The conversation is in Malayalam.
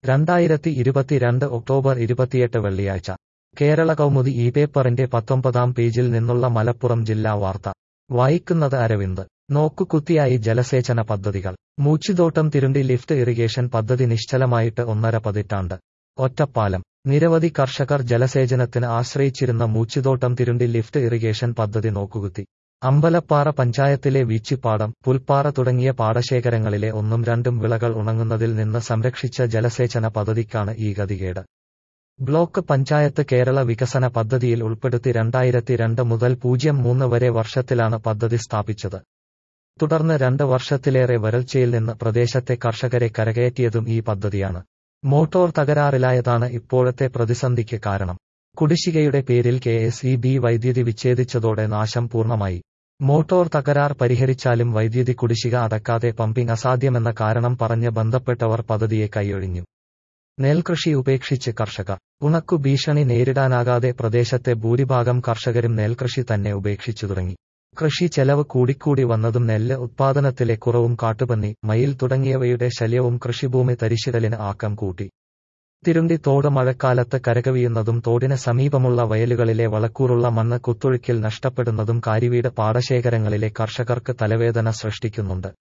രണ്ടായിരത്തി ഇരുപത്തിരണ്ട് ഒക്ടോബർ ഇരുപത്തിയെട്ട് വെള്ളിയാഴ്ച കേരള കൗമുദി ഈ പേപ്പറിന്റെ പത്തൊമ്പതാം പേജിൽ നിന്നുള്ള മലപ്പുറം ജില്ലാ വാർത്ത വായിക്കുന്നത് അരവിന്ദ് നോക്കുകുത്തിയായി ജലസേചന പദ്ധതികൾ മൂച്ചിതോട്ടം തിരുണ്ടി ലിഫ്റ്റ് ഇറിഗേഷൻ പദ്ധതി നിശ്ചലമായിട്ട് ഒന്നര പതിറ്റാണ്ട് ഒറ്റപ്പാലം നിരവധി കർഷകർ ജലസേചനത്തിന് ആശ്രയിച്ചിരുന്ന മൂച്ചിതോട്ടം തിരുണ്ടി ലിഫ്റ്റ് ഇറിഗേഷൻ പദ്ധതി നോക്കുകുത്തി അമ്പലപ്പാറ പഞ്ചായത്തിലെ വീച്ചിപ്പാടം പുൽപ്പാറ തുടങ്ങിയ പാടശേഖരങ്ങളിലെ ഒന്നും രണ്ടും വിളകൾ ഉണങ്ങുന്നതിൽ നിന്ന് സംരക്ഷിച്ച ജലസേചന പദ്ധതിക്കാണ് ഈ ഗതികേട് ബ്ലോക്ക് പഞ്ചായത്ത് കേരള വികസന പദ്ധതിയിൽ ഉൾപ്പെടുത്തി രണ്ടായിരത്തി രണ്ട് മുതൽ പൂജ്യം മൂന്ന് വരെ വർഷത്തിലാണ് പദ്ധതി സ്ഥാപിച്ചത് തുടർന്ന് രണ്ട് വർഷത്തിലേറെ വരൾച്ചയിൽ നിന്ന് പ്രദേശത്തെ കർഷകരെ കരകയറ്റിയതും ഈ പദ്ധതിയാണ് മോട്ടോർ തകരാറിലായതാണ് ഇപ്പോഴത്തെ പ്രതിസന്ധിക്ക് കാരണം കുടിശ്ശികയുടെ പേരിൽ കെ എസ് ഇ ബി വൈദ്യുതി വിച്ഛേദിച്ചതോടെ നാശം പൂർണ്ണമായി മോട്ടോർ തകരാർ പരിഹരിച്ചാലും വൈദ്യുതി കുടിശ്ശിക അടക്കാതെ പമ്പിംഗ് അസാധ്യമെന്ന കാരണം പറഞ്ഞ് ബന്ധപ്പെട്ടവർ പദ്ധതിയെ കൈയൊഴിഞ്ഞു നെൽകൃഷി ഉപേക്ഷിച്ച് കർഷകർ ഉണക്കു ഭീഷണി നേരിടാനാകാതെ പ്രദേശത്തെ ഭൂരിഭാഗം കർഷകരും നെൽകൃഷി തന്നെ ഉപേക്ഷിച്ചു തുടങ്ങി കൃഷി ചെലവ് കൂടിക്കൂടി വന്നതും നെല്ല് ഉത്പാദനത്തിലെ കുറവും കാട്ടുപന്നി മയിൽ തുടങ്ങിയവയുടെ ശല്യവും കൃഷിഭൂമി തരിശിടലിന് ആക്കം കൂട്ടി തിരുണ്ടി തോട് മഴക്കാലത്ത് കരകവിയുന്നതും തോടിന് സമീപമുള്ള വയലുകളിലെ വളക്കൂറുള്ള മണ്ണ് കുത്തൊഴുക്കിൽ നഷ്ടപ്പെടുന്നതും കാരിവീട് പാടശേഖരങ്ങളിലെ കർഷകർക്ക് തലവേദന സൃഷ്ടിക്കുന്നുണ്ട്